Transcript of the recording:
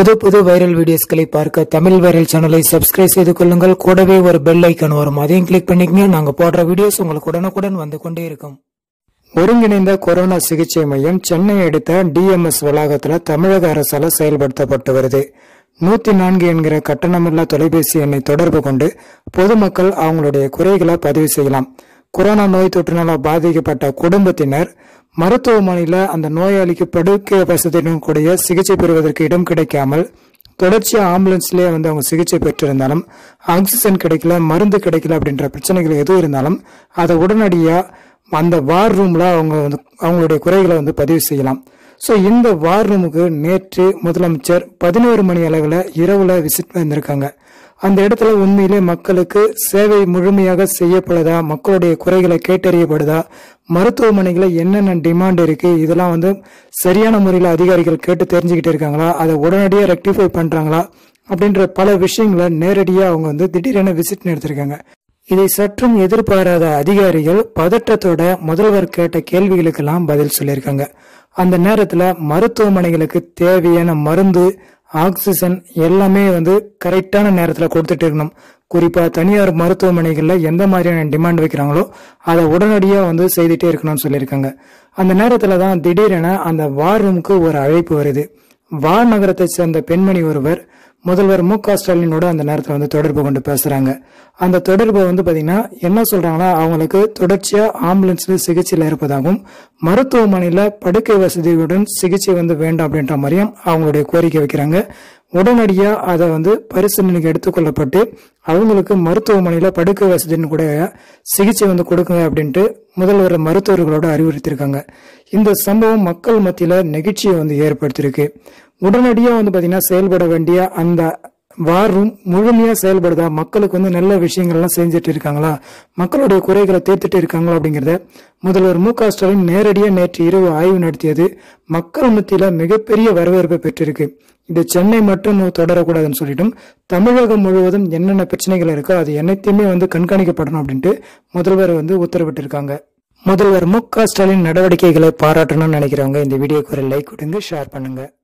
புது புது வைரல் வீடியோஸ்களை பார்க்க தமிழ் வைரல் சேனலை சப்ஸ்கிரைப் செய்து கொள்ளுங்கள் கூடவே ஒரு பெல் ஐக்கான் வரும் அதையும் கிளிக் பண்ணிக்கங்க நாங்க போடுற வீடியோஸ் உங்களுக்கு உடனுக்குடன் வந்து கொண்டே இருக்கும் ஒருங்கிணைந்த கொரோனா சிகிச்சை மையம் சென்னை அடுத்த டிஎம்எஸ் வளாகத்தில் தமிழக அரசால் செயல்படுத்தப்பட்டு வருது நூத்தி நான்கு என்கிற கட்டணமில்லா தொலைபேசி எண்ணை தொடர்பு கொண்டு பொதுமக்கள் அவங்களுடைய குறைகளை பதிவு செய்யலாம் கொரோனா நோய் தொற்றினால் பாதிக்கப்பட்ட குடும்பத்தினர் மருத்துவமனையில அந்த நோயாளிக்கு படுக்கை வசதியுடன் கூடிய சிகிச்சை பெறுவதற்கு இடம் கிடைக்காமல் தொடர்ச்சியா ஆம்புலன்ஸ்லயே வந்து அவங்க சிகிச்சை பெற்றிருந்தாலும் ஆக்சிஜன் கிடைக்கல மருந்து கிடைக்கல அப்படின்ற பிரச்சனைகள் எதுவும் இருந்தாலும் அதை உடனடியா அந்த வார் ரூம்ல அவங்க வந்து அவங்களுடைய குறைகளை வந்து பதிவு செய்யலாம் ஸோ இந்த வார் ரூமுக்கு நேற்று முதலமைச்சர் பதினோரு மணி அளவில் இரவுல விசிட் வந்திருக்காங்க அந்த இடத்துல உண்மையிலே மக்களுக்கு சேவை முழுமையாக செய்யப்படுதா மக்களுடைய குறைகளை கேட்டறியப்படுதா மருத்துவமனைகளில் என்னென்ன டிமாண்ட் இருக்கு இதெல்லாம் வந்து சரியான முறையில் அதிகாரிகள் கேட்டு தெரிஞ்சுக்கிட்டு இருக்காங்களா அதை உடனடியாக ரெக்டிஃபை பண்றாங்களா அப்படின்ற பல விஷயங்களை நேரடியாக அவங்க வந்து திடீரென விசிட் எடுத்திருக்காங்க இதை சற்றும் எதிர்பாராத அதிகாரிகள் பதற்றத்தோட முதல்வர் கேட்ட கேள்விகளுக்கெல்லாம் பதில் சொல்லியிருக்காங்க அந்த நேரத்துல மருத்துவமனைகளுக்கு தேவையான மருந்து ஆக்சிஜன் எல்லாமே வந்து கரெக்டான நேரத்துல கொடுத்துட்டு இருக்கணும் குறிப்பா தனியார் மருத்துவமனைகள்ல எந்த மாதிரியான டிமாண்ட் வைக்கிறாங்களோ அதை உடனடியா வந்து செய்துட்டே இருக்கணும்னு சொல்லியிருக்காங்க அந்த நேரத்துல தான் திடீரென அந்த வார் ரூமுக்கு ஒரு அழைப்பு வருது வார் நகரத்தை சேர்ந்த பெண்மணி ஒருவர் முதல்வர் மு க ஸ்டாலினோட அந்த நேரத்தில் வந்து தொடர்பு கொண்டு பேசுறாங்க அந்த தொடர்பு வந்து பாத்தீங்கன்னா என்ன சொல்றாங்கன்னா அவங்களுக்கு தொடர்ச்சியா ஆம்புலன்ஸ்ல சிகிச்சையில் இருப்பதாகவும் மருத்துவமனையில படுக்கை வசதியுடன் சிகிச்சை வந்து வேண்டாம் அப்படின்ற மாதிரியும் அவங்களுடைய கோரிக்கை வைக்கிறாங்க உடனடியா அதை வந்து பரிசீலனைக்கு எடுத்துக்கொள்ளப்பட்டு அவங்களுக்கு மருத்துவமனையில படுக்கை வசதின்னு கூட சிகிச்சை வந்து கொடுக்குங்க அப்படின்ட்டு முதல்வர் மருத்துவர்களோட அறிவுறுத்தியிருக்காங்க இந்த சம்பவம் மக்கள் மத்தியில நெகிழ்ச்சியை வந்து ஏற்படுத்தியிருக்கு உடனடியா வந்து பாத்தீங்கன்னா செயல்பட வேண்டிய அந்த வார் ரூம் முழுமையா செயல்படுதா மக்களுக்கு வந்து நல்ல விஷயங்கள்லாம் செஞ்சுட்டு இருக்காங்களா மக்களுடைய குறைகளை தீர்த்துட்டு இருக்காங்களா அப்படிங்கறத முதல்வர் மு க ஸ்டாலின் நேரடியா நேற்று இரவு ஆய்வு நடத்தியது மக்கள் மத்தியில மிகப்பெரிய வரவேற்பை பெற்றிருக்கு இது சென்னை மட்டும் தொடரக்கூடாதுன்னு சொல்லிட்டும் தமிழகம் முழுவதும் என்னென்ன பிரச்சனைகள் இருக்கோ அது அனைத்தையுமே வந்து கண்காணிக்கப்படணும் அப்படின்ட்டு முதல்வர் வந்து உத்தரவிட்டிருக்காங்க முதல்வர் மு க ஸ்டாலின் நடவடிக்கைகளை பாராட்டணும்னு நினைக்கிறவங்க இந்த வீடியோக்கு ஒரு லைக் கொடுங்க ஷேர் பண்ணுங்க